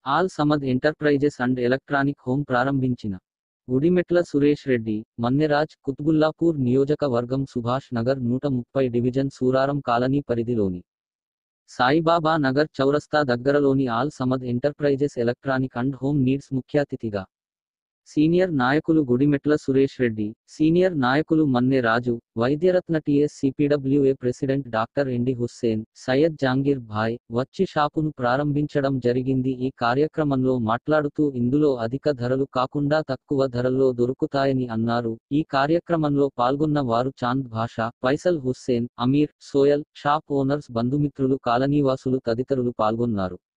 all Samad enterprises and electronic home ప్రారంభించిన గుడిమెట్ల సురేష్ రెడ్డి మన్నెరాజ్ కుత్బుల్లాపూర్ నియోజకవర్గం సుభాష్ నగర్ నూట ముప్పై డివిజన్ సూరారం కాలనీ పరిధిలోని సాయిబాబా నగర్ చౌరస్తా దగ్గరలోని Al Samad enterprises electronic and home needs ముఖ్య అతిథిగా సీనియర్ నాయకులు గుడిమెట్ల సురేష్ రెడ్డి సీనియర్ నాయకులు మన్నె రాజు వైద్యరత్న TS CPWA president doctor MD Hussain Syed Jangir Bhai వచ్చి షాపును ప్రారంభించడం జరిగింది ఈ కార్యక్రమంలో మాట్లాడుతూ ఇందులో అధిక ధరలు కాకుండా తక్కువ ధరల్లో దొరుకుతాయని అన్నారు ఈ కార్యక్రమంలో పాల్గొన్న వారు చాంద్ భాషా ఫైసల్ హుస్సేన్ అమీర్ సోయల్ షాప్ ఓనర్స్ బంధుమిత్రులు కాలనీవాసులు తదితరులు పాల్గొన్నారు